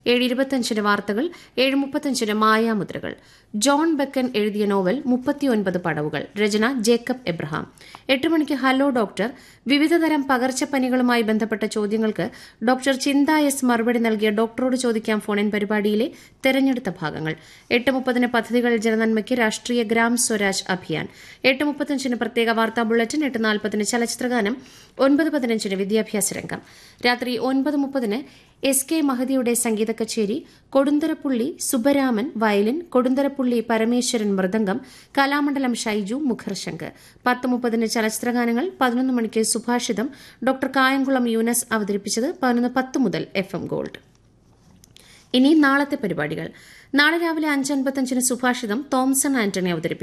ഏഴ് ഇരുപത്തഞ്ചിന് വാർത്തകൾ ഏഴ് മുപ്പത്തഞ്ചിന് മായാമുദ്രകൾ ജോൺ ബെക്കൻ എഴുതിയ നോവൽ മുപ്പത്തിയൊൻപത് പടവുകൾ രചന ജേക്കബ് എബ്രഹാം എട്ട് മണിക്ക് ഹലോ ഡോക്ടർ വിവിധതരം പകർച്ചപ്പനികളുമായി ബന്ധപ്പെട്ട ചോദ്യങ്ങൾക്ക് ഡോക്ടർ ചിന്ത എസ് മറുപടി നൽകിയ ഡോക്ടറോട് ചോദിക്കാം ഫോണിൻ പരിപാടിയിലെ തെരഞ്ഞെടുത്ത ഭാഗങ്ങൾ എട്ട് മുപ്പതിന് പദ്ധതികൾ ജനനന്മയ്ക്ക് രാഷ്ട്രീയ ഗ്രാം സ്വരാജ് അഭിയാൻ എട്ട് മുപ്പത്തഞ്ചിന് പ്രത്യേക വാർത്താ ബുള്ളറ്റിൻ എട്ട് നാൽപ്പതിന് ചലച്ചിത്രഗാനം ഒൻപത് പതിനഞ്ചിന് വിദ്യാഭ്യാസ രംഗം രാത്രി ഒൻപത് മുപ്പതിന് എസ് കെ മഹദിയുടെ സംഗീത കച്ചേരി കൊടുന്തരപ്പുള്ളി സുബരാമൻ വയലിൻ കൊടുന്തരപ്പുള്ളി പരമേശ്വരൻ മൃദംഗം കലാമണ്ഡലം ഷൈജു മുഖർശങ്ക് പത്ത് മുപ്പതിന് ചലച്ചിത്രഗാനങ്ങൾ പതിനൊന്ന് മണിക്ക് സുഭാഷിതം ഡോക്ടർ കായംകുളം യൂനസ് അവതരിപ്പിച്ചത് പതിനൊന്ന് പത്ത് മുതൽ എഫ് എം ഗോൾഡ് ഇനി നാളത്തെ പരിപാടികൾ നാളെ രാവിലെ അഞ്ച് അൻപത്തഞ്ചിന് സുഭാഷിതം തോംസൺ ആന്റണി അവതരിപ്പിക്കും